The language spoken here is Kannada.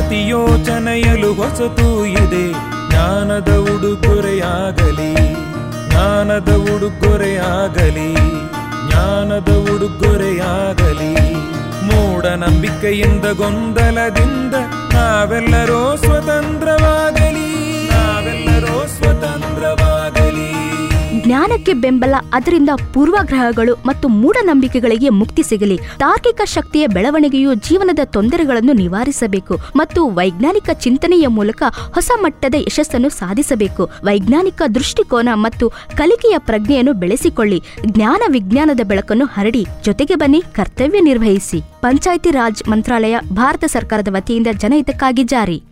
ಪ್ರತಿ ಯೋಚನೆಯಲು ಹೊಸತು ಇದೆ ಜ್ಞಾನದ ಉಡುಗೊರೆಯಾಗಲಿ ಜ್ಞಾನದ ಉಡುಗೊರೆಯಾಗಲಿ ಜ್ಞಾನದ ಉಡುಗೊರೆಯಾಗಲಿ ಮೂಢನಂಬಿಕೆಯಿಂದ ಗೊಂದಲದಿಂದ ನಾವೆಲ್ಲರೂ ಸ್ವತಂತ್ರವಾಗಲಿ ನಾವೆಲ್ಲರೂ ಸ್ವತಂತ್ರವಾಗಲಿ ಜ್ಞಾನಕ್ಕೆ ಬೆಂಬಲ ಅದರಿಂದ ಪೂರ್ವಗ್ರಹಗಳು ಮತ್ತು ಮೂಢನಂಬಿಕೆಗಳಿಗೆ ಮುಕ್ತಿ ಸಿಗಲಿ ತಾರ್ಕಿಕ ಶಕ್ತಿಯ ಬೆಳವಣಿಗೆಯು ಜೀವನದ ತೊಂದರೆಗಳನ್ನು ನಿವಾರಿಸಬೇಕು ಮತ್ತು ವೈಜ್ಞಾನಿಕ ಚಿಂತನೆಯ ಮೂಲಕ ಹೊಸ ಮಟ್ಟದ ಯಶಸ್ಸನ್ನು ಸಾಧಿಸಬೇಕು ವೈಜ್ಞಾನಿಕ ದೃಷ್ಟಿಕೋನ ಮತ್ತು ಕಲಿಕೆಯ ಪ್ರಜ್ಞೆಯನ್ನು ಬೆಳೆಸಿಕೊಳ್ಳಿ ಜ್ಞಾನ ವಿಜ್ಞಾನದ ಬೆಳಕನ್ನು ಹರಡಿ ಜೊತೆಗೆ ಬನ್ನಿ ಕರ್ತವ್ಯ ನಿರ್ವಹಿಸಿ ಪಂಚಾಯಿತಿ ರಾಜ್ ಮಂತ್ರಾಲಯ ಭಾರತ ಸರ್ಕಾರದ ವತಿಯಿಂದ ಜನಹಿತಕ್ಕಾಗಿ ಜಾರಿ